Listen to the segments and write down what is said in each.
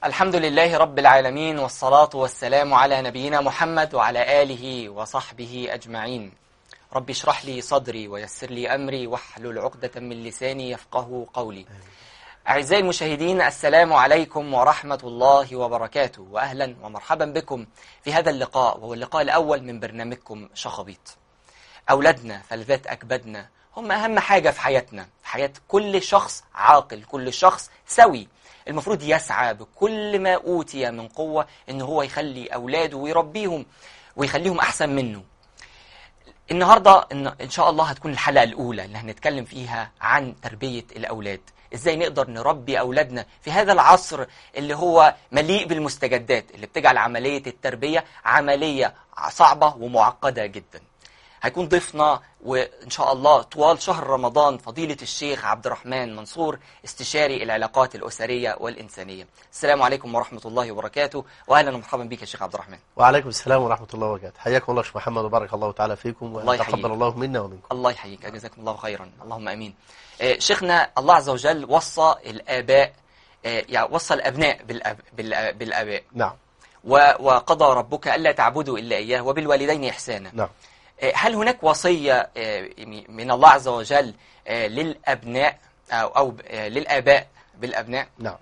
الحمد لله رب العالمين والصلاة والسلام على نبينا محمد وعلى آله وصحبه أجمعين رب اشرح لي صدري ويسر لي أمري واحلل عقدة من لساني يفقه قولي أعزائي المشاهدين السلام عليكم ورحمة الله وبركاته وأهلا ومرحبا بكم في هذا اللقاء وهو اللقاء الأول من برنامجكم شخبيط أولادنا فلذات أكبادنا هم أهم حاجة في حياتنا في حياة كل شخص عاقل كل شخص سوي المفروض يسعى بكل ما أوتي من قوة إن هو يخلي أولاده ويربيهم ويخليهم أحسن منه النهاردة إن, إن شاء الله هتكون الحلقة الأولى اللي هنتكلم فيها عن تربية الأولاد إزاي نقدر نربي أولادنا في هذا العصر اللي هو مليء بالمستجدات اللي بتجعل عملية التربية عملية صعبة ومعقدة جدا هيكون ضيفنا وإن شاء الله طوال شهر رمضان فضيلة الشيخ عبد الرحمن منصور استشاري العلاقات الأسرية والإنسانية السلام عليكم ورحمة الله وبركاته وأهلا ومرحبا بك يا شيخ عبد الرحمن وعليكم السلام ورحمة الله وبركاته حياكم الله شيخ محمد وبارك الله تعالى فيكم الله يحييك. وتقبل الله منا ومنكم الله يحييك جزاكم الله خيرا اللهم امين آه، شيخنا الله عز وجل وصى الاباء آه، يعني وصى الابناء بالأب بالأ- بالاباء نعم و- وقضى ربك الا تعبدوا الا اياه وبالوالدين احسانا نعم آه، هل هناك وصيه آه، من الله عز وجل آه، للابناء او او آه، للاباء بالابناء نعم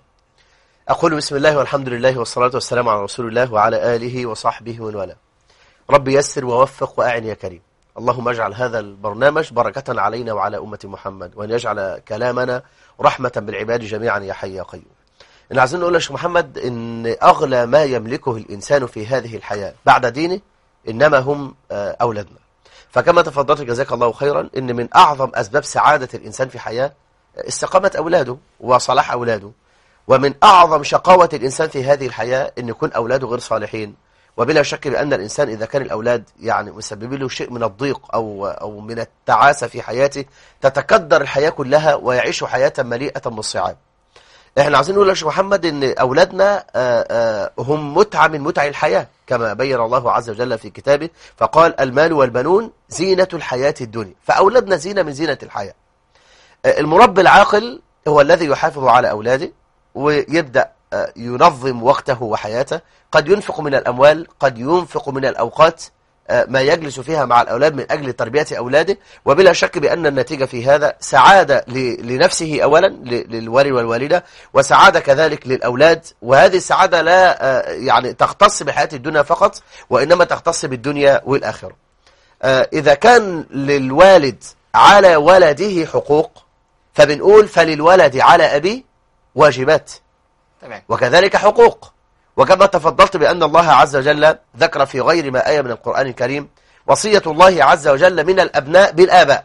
أقول بسم الله والحمد لله والصلاة والسلام على رسول الله وعلى آله وصحبه ومن والاه رب يسر ووفق وأعن يا كريم اللهم اجعل هذا البرنامج بركة علينا وعلى أمة محمد وأن يجعل كلامنا رحمة بالعباد جميعا يا حي يا قيوم إن عايزين نقول يا شيخ محمد إن أغلى ما يملكه الإنسان في هذه الحياة بعد دينه إنما هم آه، أولادنا فكما تفضلت جزاك الله خيرا إن من أعظم أسباب سعادة الإنسان في حياة استقامة أولاده وصلاح أولاده ومن أعظم شقاوة الإنسان في هذه الحياة أن يكون أولاده غير صالحين وبلا شك بأن الإنسان إذا كان الأولاد يعني مسبب له شيء من الضيق أو, أو من التعاسة في حياته تتكدر الحياة كلها ويعيش حياة مليئة بالصعاب احنا عايزين نقول يا شيخ محمد ان اولادنا آه، آه، هم متعه من متع الحياه كما بين الله عز وجل في كتابه فقال المال والبنون زينه الحياه الدنيا فاولادنا زينه من زينه الحياه آه، المربي العاقل هو الذي يحافظ على اولاده ويبدا آه، ينظم وقته وحياته قد ينفق من الاموال قد ينفق من الاوقات آه، ما يجلس فيها مع الأولاد من أجل تربية أولاده وبلا شك بأن النتيجة في هذا سعادة ل- لنفسه أولا ل- للوالد والوالدة وسعادة كذلك للأولاد وهذه السعادة لا آه، يعني تختص بحياة الدنيا فقط وإنما تختص بالدنيا والآخرة آه، إذا كان للوالد على ولده حقوق فبنقول فللولد على أبيه واجبات تمام وكذلك حقوق وكما تفضلت بأن الله عز وجل ذكر في غير ما آية من القرآن الكريم وصية الله عز وجل من الأبناء بالآباء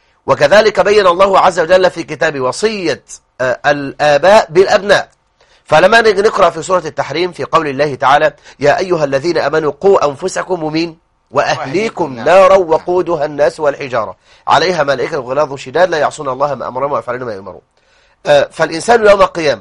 وكذلك بين الله عز وجل في كتاب وصية آه، الآباء بالأبناء فلما نيجي نقرأ في سورة التحريم في قول الله تعالى يا أيها الذين أمنوا قوا أنفسكم ومين وأهليكم نعم. نارا وقودها الناس والحجارة عليها ملائكة غلاظ شداد لا يعصون الله ما أمرهم ويفعلون ما يؤمرون آه، فالإنسان يوم القيامة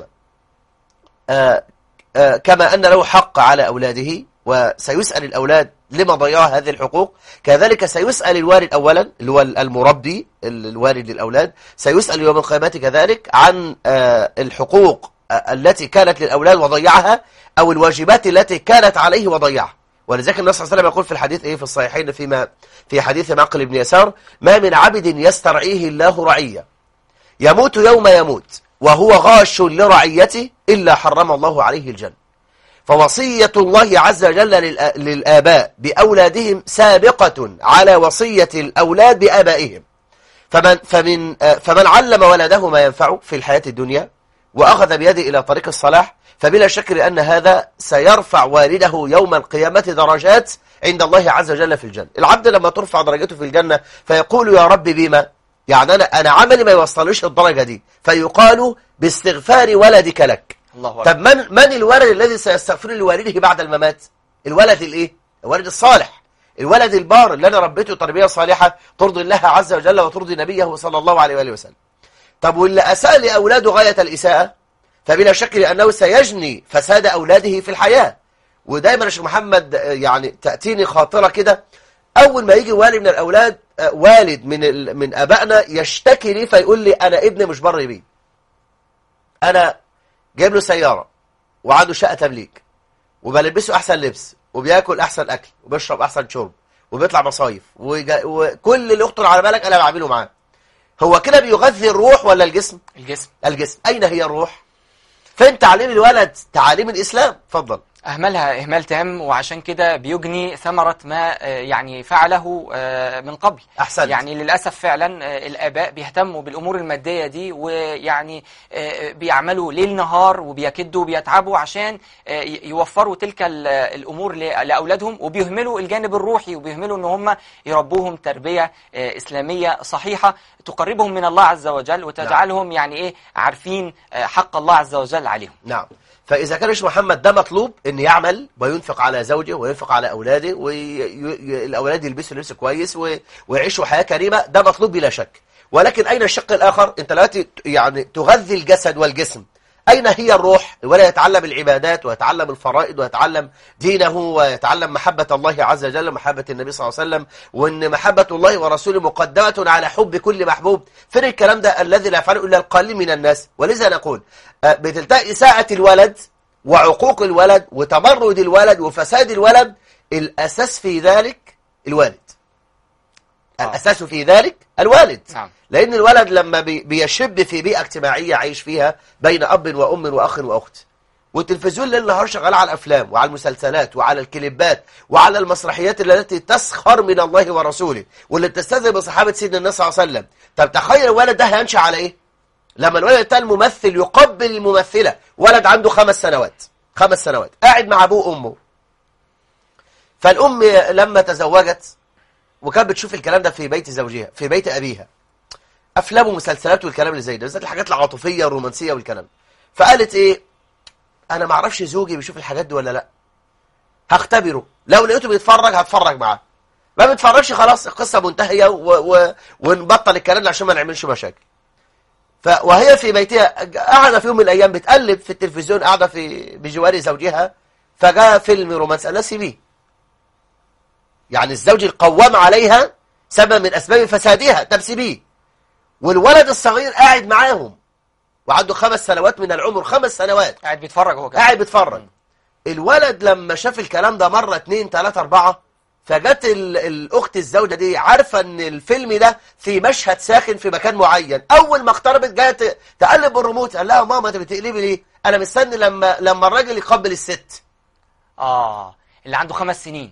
آه، آه، كما أن له حق على أولاده وسيسأل الأولاد لما ضيعوا هذه الحقوق كذلك سيسأل الوالد أولا اللي هو المربي ال- الوالد للأولاد سيسأل يوم القيامة كذلك عن آه، الحقوق آه، التي كانت للأولاد وضيعها أو الواجبات التي كانت عليه وضيعها ولذلك النبي صلى الله عليه وسلم يقول في الحديث إيه في الصحيحين فيما في حديث معقل بن يسار ما من عبد يسترعيه الله رعية يموت يوم يموت وهو غاش لرعيته إلا حرم الله عليه الجنة فوصية الله عز وجل للآ- للآباء بأولادهم سابقة على وصية الأولاد بآبائهم فمن, فمن, آه، فمن علم ولده ما ينفعه في الحياة الدنيا وأخذ بيده إلى طريق الصلاح فبلا شك بأن هذا سيرفع والده يوم القيامة درجات عند الله عز وجل في الجنة العبد لما ترفع درجته في الجنة فيقول يا رب بما يعني أنا, أنا عملي ما يوصلش الدرجة دي فيقال باستغفار ولدك لك الله أكبر طب من من الولد الذي سيستغفر لوالده بعد الممات الولد الايه الولد الصالح الولد البار اللي انا ربيته تربيه صالحه ترضي الله عز وجل وترضي نبيه صلى الله عليه واله وسلم طب واللي اساء لاولاده غايه الاساءه فبلا شك لانه سيجني فساد اولاده في الحياه ودايما يا شيخ محمد آه، يعني تاتيني خاطره كده اول ما يجي والد من الاولاد آه، والد من ال- من ابائنا يشتكي لي فيقول لي انا ابني مش بر بيه انا جايب له سياره وعنده شقة تمليك وبلبسه أحسن لبس وبياكل أحسن أكل وبيشرب أحسن شرب وبيطلع مصايف وجا- وكل اللي يخطر على بالك أنا بعمله معاه هو كده بيغذي الروح ولا الجسم؟ الجسم الجسم أين هي الروح؟ فين تعليم الولد تعاليم الإسلام؟ اتفضل أهملها إهمال تام وعشان كده بيجني ثمرة ما آه، يعني فعله آه، من قبل أحسنت. يعني للأسف فعلا آه، الآباء بيهتموا بالأمور المادية دي ويعني آه، بيعملوا ليل نهار وبيكدوا وبيتعبوا عشان آه، ي- يوفروا تلك ال- الأمور ل- لأولادهم وبيهملوا الجانب الروحي وبيهملوا إن هم يربوهم تربية آه، إسلامية صحيحة تقربهم من الله عز وجل وتجعلهم يعني إيه عارفين آه، حق الله عز وجل عليهم نعم فإذا كان الشيخ محمد ده مطلوب أن يعمل وينفق على زوجه وينفق على أولاده والأولاد يلبسوا لبس كويس و- ويعيشوا حياة كريمة ده مطلوب بلا شك ولكن أين الشق الآخر أنت دلوقتي يعني تغذي الجسد والجسم أين هي الروح ولا يتعلم العبادات ويتعلم الفرائض ويتعلم دينه ويتعلم محبة الله عز وجل ومحبة النبي صلى الله عليه وسلم وأن محبة الله ورسوله مقدمة على حب كل محبوب فين الكلام ده الذي لا يفعله إلا القليل من الناس ولذا نقول آه، بتلتقي إساءة الولد وعقوق الولد وتمرد الولد وفساد الولد الأساس في ذلك الوالد آه. الأساس في ذلك الوالد نعم. لأن الولد لما بي- بيشب في بيئة اجتماعية عايش فيها بين أب وأم وأخ وأخت والتلفزيون ليل نهار شغال على الأفلام وعلى المسلسلات وعلى الكليبات وعلى المسرحيات التي تسخر من الله ورسوله واللي بتستهزئ بصحابة سيدنا النبي صلى الله عليه وسلم طب تخيل الولد ده هينشأ على إيه؟ لما الولد ده الممثل يقبل الممثلة ولد عنده خمس سنوات خمس سنوات قاعد مع أبوه وأمه فالأم لما تزوجت وكانت بتشوف الكلام ده في بيت زوجها في بيت أبيها أفلام ومسلسلات والكلام اللي زي ده بالذات الحاجات العاطفية والرومانسية والكلام فقالت إيه أنا ما اعرفش زوجي بيشوف الحاجات دي ولا لأ هختبره لو لقيته بيتفرج هتفرج معاه ما بيتفرجش خلاص القصة منتهية و... و... ونبطل الكلام ده عشان ما نعملش مشاكل ف... وهي في بيتها قاعدة في يوم من الأيام بتقلب في التلفزيون قاعدة في بجوار زوجها فجاء فيلم رومانسي قال لها سيبيه يعني الزوج القوام عليها سبب من أسباب فسادها طب سيبيه والولد الصغير قاعد معاهم وعنده خمس سنوات من العمر خمس سنوات قاعد بيتفرج هو كمان قاعد بيتفرج الولد لما شاف الكلام ده مرة اتنين تلاتة اربعة فجت ال- الأخت الزوجة دي عارفة ان الفيلم ده في مشهد ساخن في مكان معين أول ما اقتربت جاية ت- تقلب بالريموت قال لها ماما انت بتقلبي ليه أنا مستني لما لما الراجل يقبل الست آه اللي عنده خمس سنين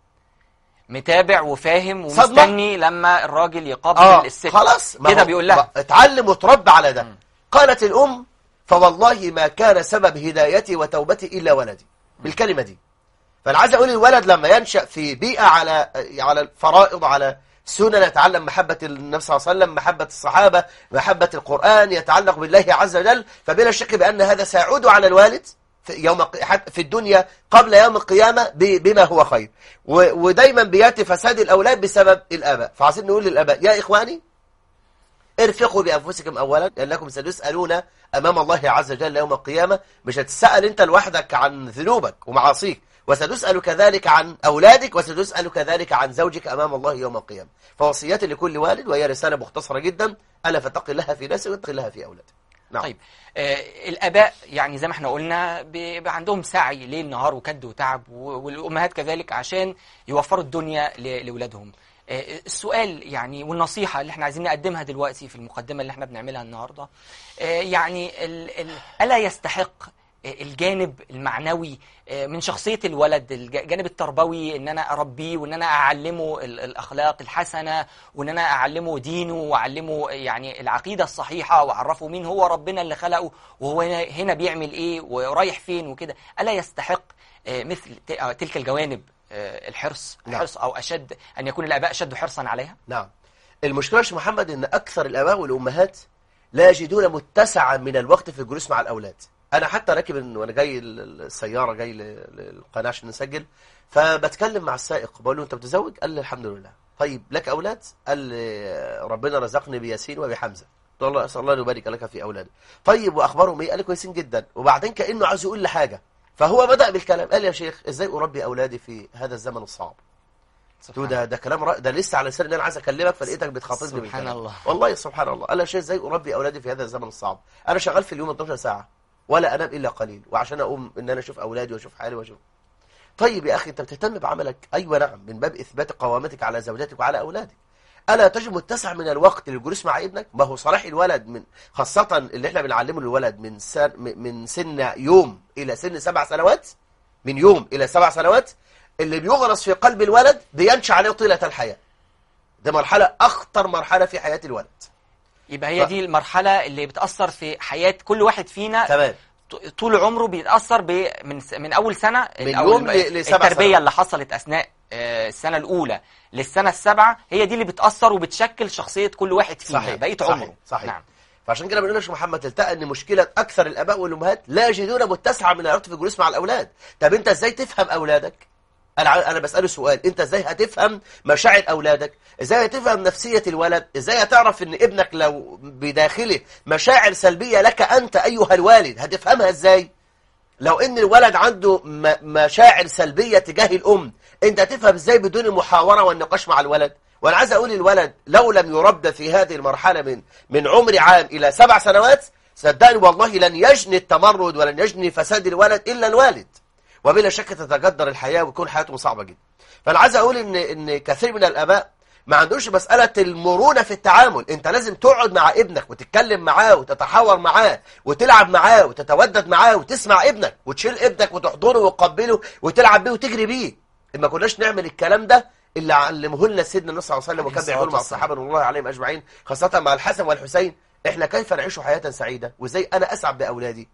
متابع وفاهم صدمة. ومستني لما الراجل يقبل اه الست خلاص ما كده هو- بيقول لها ما- اتعلم وتربى على ده قالت الأم فوالله ما كان سبب هدايتي وتوبتي إلا ولدي بالكلمة دي فأنا عايز أقول الولد لما ينشأ في بيئة على على الفرائض على سنن يتعلم محبة النبي صلى الله عليه وسلم محبة الصحابة محبة القرآن يتعلق بالله عز وجل فبلا شك بأن هذا سيعود على الوالد في يوم حتى في الدنيا قبل يوم القيامة ب- بما هو خير و- ودايما بيأتي فساد الأولاد بسبب الآباء فعايزين نقول للآباء يا إخواني ارفقوا بأنفسكم أولا لأنكم ستسألون أمام الله عز وجل يوم القيامة مش هتسأل أنت لوحدك عن ذنوبك ومعاصيك وستسأل كذلك عن أولادك وستسأل كذلك عن زوجك أمام الله يوم القيامة فوصيتي لكل والد وهي رسالة مختصرة جدا ألا فاتق الله في نفسك واتق الله في أولادك نعم طيب آه الآباء يعني زي ما احنا قلنا بيبقى عندهم سعي ليل نهار وكد وتعب و- والأمهات كذلك عشان يوفروا الدنيا ل- لأولادهم آه السؤال يعني والنصيحة اللي احنا عايزين نقدمها دلوقتي في المقدمة اللي احنا بنعملها النهاردة آه يعني ال ال ألا يستحق الجانب المعنوي من شخصية الولد الجانب التربوي ان انا اربيه وان انا اعلمه ال- الاخلاق الحسنة وان انا اعلمه دينه واعلمه يعني العقيدة الصحيحة واعرفه مين هو ربنا اللي خلقه وهو هنا- هنا بيعمل ايه ورايح فين وكده الا يستحق آه، مثل ت- آه، تلك الجوانب آه، الحرص نعم. الحرص او اشد ان يكون الاباء اشد حرصا عليها نعم المشكلة يا شيخ محمد ان اكثر الاباء والامهات لا يجدون متسعا من الوقت في الجلوس مع الاولاد انا حتى راكب إن- وانا جاي ال- ال- السيارة جاي ل- للقناة عشان نسجل فبتكلم مع السائق بقول له انت متزوج قال لي الحمد لله طيب لك اولاد قال لي ربنا رزقني بياسين وبحمزة قلت له الله اسال الله ان يبارك لك في اولادك طيب واخبارهم ايه قال لي كويسين جدا وبعدين كانه عايز يقول لي حاجه فهو بدا بالكلام قال لي يا شيخ ازاي اربي اولادي في هذا الزمن الصعب قلت له ده ده كلام رأي ده لسه على لساني ان انا عايز اكلمك فلقيتك بتخاطبني سبحان بالكلام. الله. والله سبحان الله قال لي يا شيخ ازاي اربي اولادي في هذا الزمن الصعب انا شغال في اليوم 12 ساعه ولا انام الا قليل وعشان اقوم ان انا اشوف اولادي واشوف حالي واشوف طيب يا اخي انت بتهتم بعملك ايوه نعم من باب اثبات قوامتك على زوجتك وعلى اولادك الا تجد متسع من الوقت للجلوس مع ابنك ما هو صلاح الولد من خاصه اللي احنا بنعلمه للولد من سن من سن يوم الى سن سبع سنوات من يوم الى سبع سنوات اللي بيغرس في قلب الولد بينشا عليه طيله الحياه ده مرحله اخطر مرحله في حياه الولد يبقى هي ف- دي المرحلة اللي بتأثر في حياة كل واحد فينا تمام ط- طول عمره بيتأثر ب من س- من أول سنة من أو يوم الم- ل- لسبع التربية سنوات. اللي حصلت أثناء آه، السنة الأولى للسنة السابعة هي دي اللي بتأثر وبتشكل شخصية كل واحد فينا صحيح بقية صحيح عمره صحيح نعم فعشان كده بنقول لك يا محمد تلتقى ان مشكله اكثر الاباء والامهات لا يجدون متسعه من الوقت في الجلوس مع الاولاد طب انت ازاي تفهم اولادك انا ع- انا بساله سؤال انت ازاي هتفهم مشاعر اولادك ازاي هتفهم نفسيه الولد ازاي هتعرف ان ابنك لو بداخله مشاعر سلبيه لك انت ايها الوالد هتفهمها ازاي لو ان الولد عنده م- مشاعر سلبية تجاه الام انت تفهم ازاي بدون المحاورة والنقاش مع الولد وانا عايز اقول للولد لو لم يربى في هذه المرحلة من من عمر عام الى سبع سنوات صدقني والله لن يجني التمرد ولن يجني فساد الولد الا الوالد وبلا شك تتجدر الحياة ويكون حياتهم صعبة جدا فانا عايز اقول ان ان كثير من الاباء ما عندوش مسألة المرونة في التعامل انت لازم تقعد مع ابنك وتتكلم معاه وتتحاور معاه وتلعب معاه وتتودد معاه وتسمع ابنك وتشيل ابنك وتحضنه وتقبله وتلعب بيه وتجري بيه ما كناش نعمل الكلام ده اللي علمه لنا سيدنا النبي صلى الله عليه وسلم وكان عليه بيعمله مع الصلاة الصحابة رضي الله عليهم اجمعين خاصة مع الحسن والحسين احنا كيف نعيش حياة سعيدة وازاي انا اسعد باولادي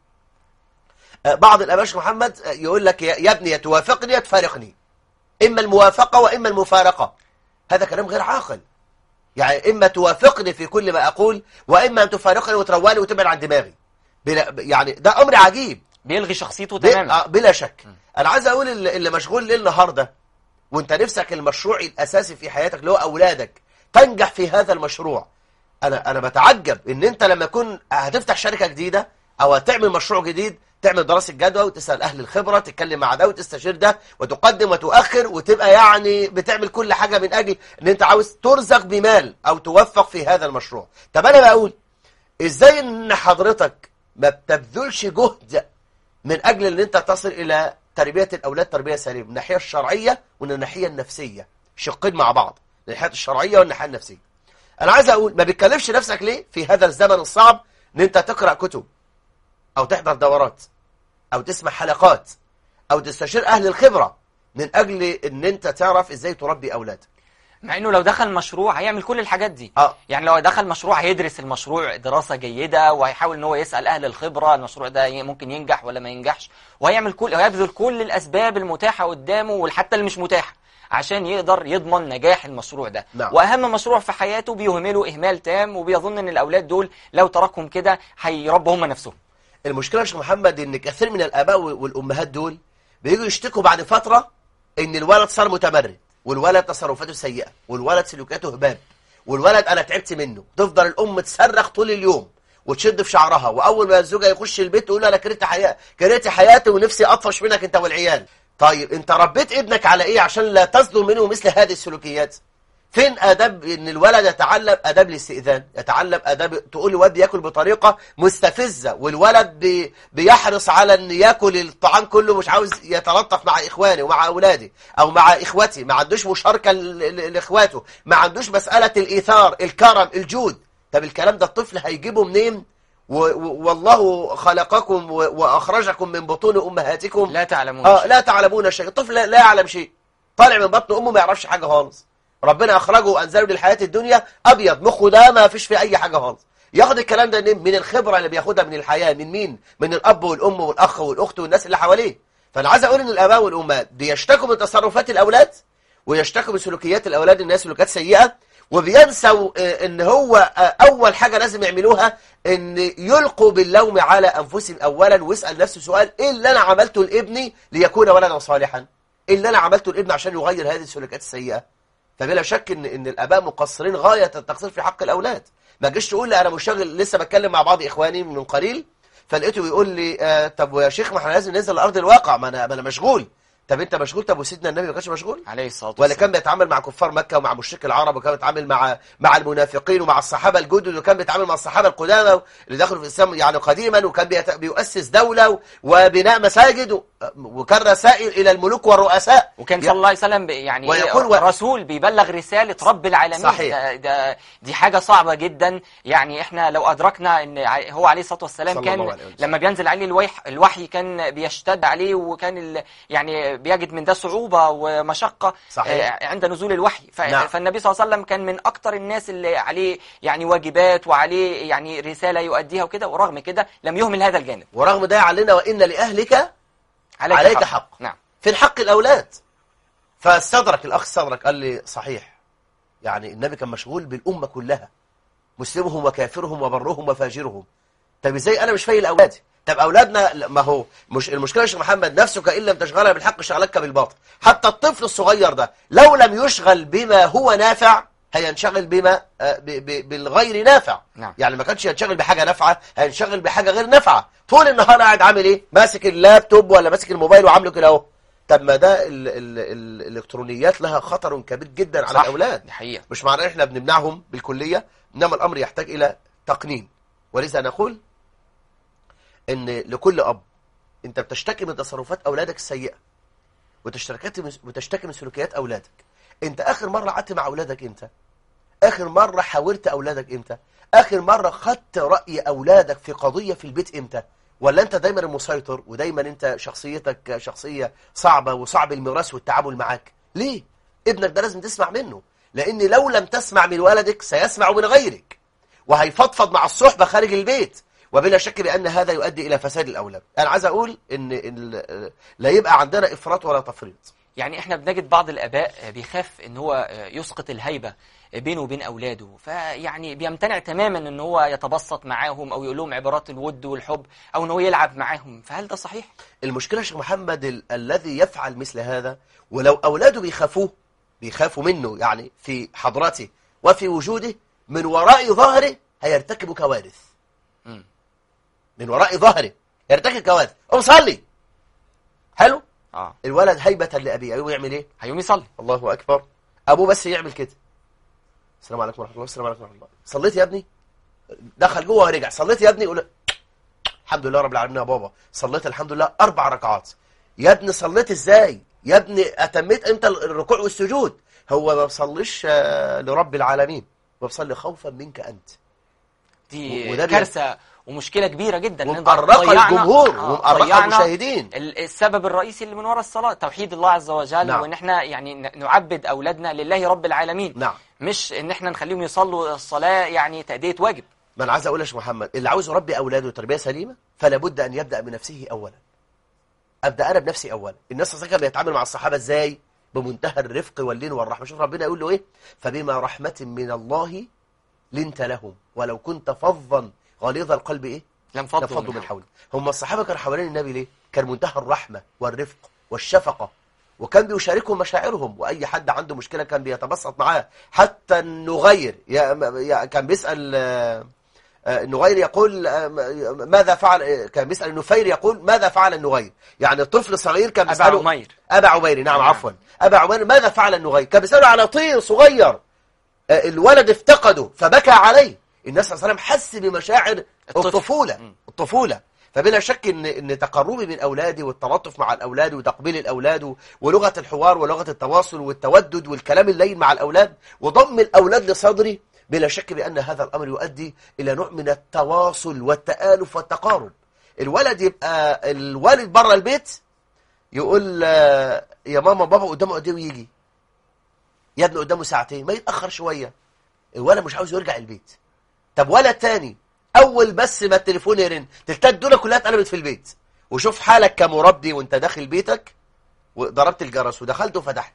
آه، بعض الاباش محمد آه، يقول لك يا يا ابني يا توافقني يا تفارقني اما الموافقة واما المفارقة هذا كلام غير عاقل يعني إما توافقني في كل ما أقول وإما أن تفارقني وترواني وتبعد عن دماغي بلا يعني ده أمر عجيب بيلغي شخصيته بلا, تماما آه، بلا شك أنا عايز أقول اللي اللي مشغول ليه النهاردة وأنت نفسك المشروع الأساسي في حياتك اللي هو أولادك تنجح في هذا المشروع أنا أنا بتعجب إن أنت لما يكون هتفتح شركة جديدة أو هتعمل مشروع جديد تعمل دراسة جدوى وتسأل أهل الخبرة تتكلم مع ده وتستشير ده وتقدم وتؤخر وتبقى يعني بتعمل كل حاجة من أجل إن أنت عاوز ترزق بمال أو توفق في هذا المشروع طب أنا بقول إزاي إن حضرتك ما بتبذلش جهد من أجل إن أنت تصل إلى تربية الأولاد تربية سليمة من الناحية الشرعية ومن الناحية النفسية شقين مع بعض الناحية الشرعية والناحية النفسية أنا عايز أقول ما بتكلفش نفسك ليه في هذا الزمن الصعب إن أنت تقرأ كتب أو تحضر دورات أو تسمع حلقات أو تستشير أهل الخبرة من أجل إن أنت تعرف إزاي تربي أولادك مع انه لو دخل مشروع هيعمل كل الحاجات دي آه. يعني لو دخل مشروع هيدرس المشروع دراسة جيدة وهيحاول ان هو يسأل اهل الخبرة المشروع ده ي- ممكن ينجح ولا ما ينجحش وهيعمل كل وهيبذل كل الاسباب المتاحة قدامه وحتى اللي مش متاحة عشان يقدر يضمن نجاح المشروع ده نعم. واهم مشروع في حياته بيهمله اهمال تام وبيظن ان الاولاد دول لو تركهم كده هيربوا هم نفسهم المشكلة يا شيخ محمد ان كثير من الاباء والامهات دول بييجوا يشتكوا بعد فترة ان الولد صار متمرد والولد تصرفاته سيئة والولد سلوكاته هباب والولد انا تعبت منه تفضل الام تصرخ طول اليوم وتشد في شعرها واول ما الزوجة يخش البيت تقول له انا كرهت حياتي كرهت حياتي ونفسي اطفش منك انت والعيال طيب انت ربيت ابنك على ايه عشان لا تصدر منه مثل هذه السلوكيات فين اداب ان الولد يتعلم اداب الاستئذان يتعلم اداب تقول الولد ياكل بطريقه مستفزه والولد بي بيحرص على ان ياكل الطعام كله مش عاوز يتلطف مع اخوانه ومع اولاده او مع اخوته ما عندوش مشاركه ل- ل- لاخواته ما عندوش مساله الايثار الكرم الجود طب الكلام ده الطفل هيجيبه منين و- و- والله خلقكم و- واخرجكم من بطون امهاتكم لا تعلمون اه شيء. لا تعلمون شيء الطفل لا- لا يعلم شيء طالع من بطن امه ما يعرفش حاجه خالص ربنا اخرجه وانزله للحياه الدنيا ابيض مخه ده ما فيش فيه اي حاجه خالص ياخد الكلام ده منين؟ من الخبره اللي بياخدها من الحياه من مين من الاب والام والاخ والاخت والناس اللي حواليه فانا عايز اقول ان الاباء والامهات بيشتكوا من تصرفات الاولاد ويشتكوا من سلوكيات الاولاد ان هي سلوكيات سيئه وبينسوا آه، ان هو آه، اول حاجه لازم يعملوها ان يلقوا باللوم على انفسهم اولا ويسال نفسه سؤال ايه اللي انا عملته لابني ليكون ولدا صالحا ايه اللي انا عملته لابني عشان يغير هذه السلوكيات السيئه فبلا شك ان ان الاباء مقصرين غايه التقصير في حق الاولاد ما تجيش تقول لي انا مشغل لسه بتكلم مع بعض اخواني من قليل فلقيته بيقول لي آه طب يا شيخ ما احنا لازم ننزل لارض الواقع ما انا ما انا مشغول طب انت مشغول طب وسيدنا النبي ما كانش مشغول عليه الصلاة ولا والسلام كان بيتعامل مع كفار مكة ومع مشرك العرب وكان بيتعامل مع مع المنافقين ومع الصحابة الجدد وكان بيتعامل مع الصحابة القدامى اللي دخلوا في الإسلام يعني قديما وكان بيت- بيؤسس دولة وبناء مساجد و- وكان رسائل إلى الملوك والرؤساء وكان يا- صلى الله عليه وسلم ب- يعني ويقول و- رسول بيبلغ رسالة رب العالمين صحيح. ده ده دي حاجة صعبة جدا يعني احنا لو أدركنا ان ع- هو عليه الصلاة والسلام صلى كان الله عليه وسلم. لما بينزل عليه الوحي, الوحي كان بيشتد عليه وكان ال يعني بيجد من ده صعوبة ومشقة صحيح. آه، عند نزول الوحي ف- نعم. فالنبي صلى الله عليه وسلم كان من أكتر الناس اللي عليه يعني واجبات وعليه يعني رسالة يؤديها وكده ورغم كده لم يهمل هذا الجانب ورغم ده يعلنا وإن لأهلك عليك, عليك حق. نعم في حق الأولاد فاستدرك الأخ استدرك قال لي صحيح يعني النبي كان مشغول بالأمة كلها مسلمهم وكافرهم وبرهم وفاجرهم طب ازاي انا مش فايل اولادي طب اولادنا لا، ما هو مش المشكله يا شيخ محمد نفسك ان لم تشغلها بالحق شغلك بالباطل حتى الطفل الصغير ده لو لم يشغل بما هو نافع هينشغل بما آه، ب- ب- بالغير نافع نعم. يعني ما كانش ينشغل بحاجه نافعه هينشغل بحاجه غير نافعه طول النهار قاعد عامل ايه ماسك اللابتوب ولا ماسك الموبايل وعامله كده اهو طب ما ده ال ال ال الالكترونيات لها خطر كبير جدا على صح. الاولاد دي حقيقة مش معناه احنا بنمنعهم بالكلية انما الامر يحتاج الى تقنين ولذا نقول ان لكل اب انت بتشتكي من تصرفات اولادك السيئة وتشتكي وتشتكي من سلوكيات اولادك انت اخر مرة قعدت مع اولادك امتى اخر مرة حاورت اولادك امتى اخر مرة خدت رأي اولادك في قضية في البيت امتى ولا انت دايما المسيطر ودايما انت شخصيتك شخصية صعبة وصعب الميراث والتعامل معاك ليه ابنك ده لازم تسمع منه لان لو لم تسمع من ولدك سيسمع من غيرك وهيفضفض مع الصحبة خارج البيت وبلا شك بأن هذا يؤدي إلى فساد الأولاد أنا عايز أقول إن ال- لا يبقى عندنا إفراط ولا تفريط يعني احنا بنجد بعض الاباء بيخاف ان هو يسقط الهيبه بينه وبين اولاده فيعني بيمتنع تماما ان هو يتبسط معاهم او يقول لهم عبارات الود والحب او ان هو يلعب معاهم فهل ده صحيح المشكلة يا شيخ محمد ال الذي يفعل مثل هذا ولو أولاده بيخافوه بيخافوا منه يعني في حضرته وفي وجوده من وراء ظهره هيرتكب كوارث مم. من وراء ظهره يرتكب كوارث قوم صلي حلو اه الولد هيبة لأبيه أيوه يعمل إيه هيقوم يصلي الله أكبر أبوه بس يعمل كده السلام عليكم ورحمة الله السلام عليكم ورحمة الله صليت يا ابني دخل جوه ورجع صليت يا ابني يقول الحمد لله رب العالمين يا بابا صليت الحمد لله أربع ركعات يا ابني صليت إزاي يا ابني أتميت أنت الركوع والسجود هو ما بصليش آه، لرب العالمين بصلي خوفا منك أنت دي وده بي- كارثه ومشكله كبيره جدا لأن ومقرقة ضيعنا- الجمهور آه، ومقرقة ضيعنا المشاهدين ال- السبب الرئيسي اللي من وراء الصلاه توحيد الله عز وجل نعم. وان احنا يعني ن- نعبد اولادنا لله رب العالمين نعم مش ان احنا نخليهم يصلوا الصلاه يعني تاديه واجب ما انا عايز اقول يا شيخ محمد اللي عاوز يربي اولاده تربيه سليمه فلا بد ان يبدا بنفسه اولا ابدا انا بنفسي اولا الناس صلى الله عليه وسلم بيتعامل مع الصحابه ازاي بمنتهى الرفق واللين والرحمه شوف ربنا يقول له ايه فبما رحمه من الله لنت لهم ولو كنت فظا غليظ القلب ايه لم فضوا لفضوا من من حولك هم الصحابه كانوا حوالين النبي ليه كان منتهى الرحمه والرفق والشفقه وكان بيشاركهم مشاعرهم واي حد عنده مشكله كان بيتبسط معاه حتى النغير يا يا- كان بيسال آه، آه، النغير يقول آه، م- ماذا فعل آه، كان بيسال النفير يقول ماذا فعل النغير يعني طفل صغير كان ابا بيساله عمير ابا عمير نعم نعم. عفوا ابا عمير ماذا فعل النغير كان بيساله على طير صغير آه، الولد افتقده فبكى عليه الناس صلى الله عليه وسلم حس بمشاعر الطفل. الطفوله مم. الطفوله فبلا شك ان ان تقربي من اولادي والتلطف مع الاولاد وتقبيل الاولاد ولغه الحوار ولغه التواصل والتودد والكلام اللين مع الاولاد وضم الاولاد لصدري بلا شك بان هذا الامر يؤدي الى نوع من التواصل والتالف والتقارب الولد يبقى الوالد بره البيت يقول آه، يا ماما بابا قدامه قد ايه ويجي يا ابني قدامه ساعتين ما يتاخر شويه الولد مش عاوز يرجع البيت طب ولد تاني اول بس ما التليفون يرن تلتات دول كلها اتقلبت في البيت وشوف حالك كمربي وانت داخل بيتك وضربت الجرس ودخلت وفتحت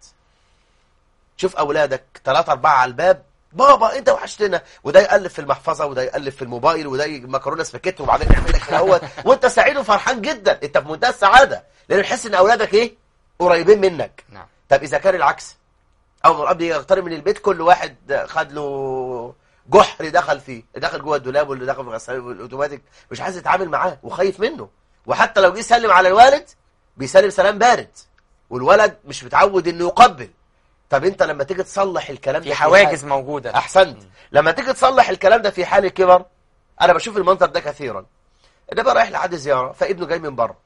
شوف اولادك ثلاثة أربعة على الباب بابا انت وحشتنا وده يقلب في المحفظه وده يقلب في الموبايل وده ي- مكرونه سباكيتي وبعدين يعمل لك الاول وانت سعيد وفرحان جدا انت في منتهى السعاده لان تحس ان اولادك ايه قريبين منك نعم طب اذا كان العكس اول ما الاب يقترب من البيت كل واحد خد له جحر دخل فيه دخل جوه الدولاب واللي دخل في الغسالة والاوتوماتيك مش عايز يتعامل معاه وخايف منه وحتى لو جه يسلم على الوالد بيسلم سلام بارد والولد مش متعود انه يقبل طب انت لما تيجي تصلح الكلام في ده حواجز حال- موجودة احسنت لما تيجي تصلح الكلام ده في حال الكبر انا بشوف المنظر ده كثيرا النبي رايح لحد زياره فابنه جاي من بره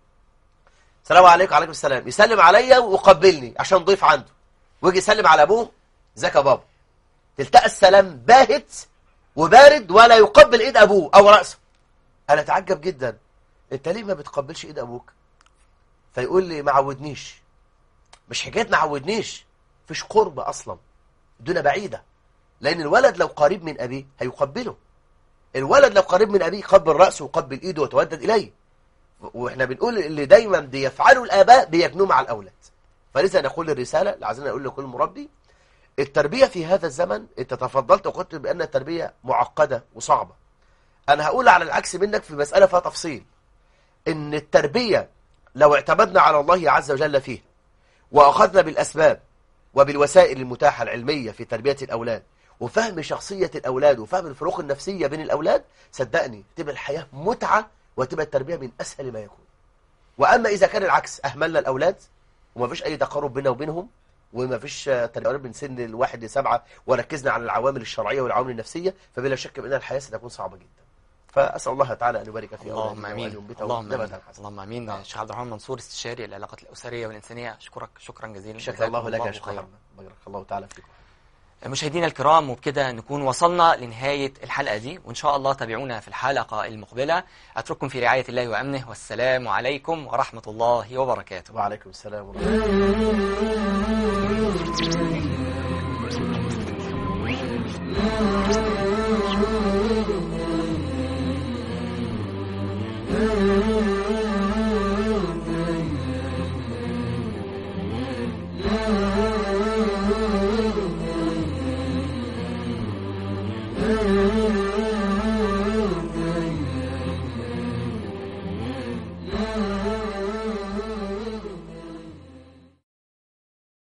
السلام عليكم وعليكم السلام يسلم عليا ويقبلني عشان ضيف عنده ويجي يسلم على ابوه ازيك يا بابا تلتقى السلام باهت وبارد ولا يقبل ايد ابوه او راسه انا اتعجب جدا انت ليه ما بتقبلش ايد ابوك فيقول لي ما عودنيش مش حكايه ما عودنيش فيش قرب اصلا الدنيا بعيده لان الولد لو قريب من ابيه هيقبله الولد لو قريب من ابيه يقبل راسه ويقبل ايده ويتودد اليه واحنا بنقول اللي دايما بيفعله الاباء بيجنوه مع الاولاد فلذا نقول الرساله اللي عايزين نقول لكل مربي التربيه في هذا الزمن انت تفضلت وقلت بان التربيه معقده وصعبه انا هقول على العكس منك في مساله فيها تفصيل ان التربيه لو اعتمدنا على الله عز وجل فيها واخذنا بالاسباب وبالوسائل المتاحه العلميه في تربيه الاولاد وفهم شخصيه الاولاد وفهم الفروق النفسيه بين الاولاد صدقني تبقى الحياه متعه وتبقى التربيه من اسهل ما يكون واما اذا كان العكس اهملنا الاولاد وما فيش اي تقارب بيننا وبينهم وما فيش تقارب من سن الواحد لسبعه وركزنا على العوامل الشرعيه والعوامل النفسيه فبلا شك بان الحياه ستكون صعبه جدا فاسال الله تعالى ان يبارك في اللهم أولادنا امين وأن ينبتهم اللهم نبتا امين حسنا. اللهم امين الشيخ عبد الرحمن منصور استشاري العلاقات الاسريه والانسانيه اشكرك شكرا جزيلا شكر جزاكم الله لك يا شيخ خيرا. محمد بارك الله تعالى فيكم مشاهدينا الكرام وبكده نكون وصلنا لنهاية الحلقة دي وإن شاء الله تابعونا في الحلقة المقبلة أترككم في رعاية الله وأمنه والسلام عليكم ورحمة الله وبركاته وعليكم السلام ورحمه الله Thank you.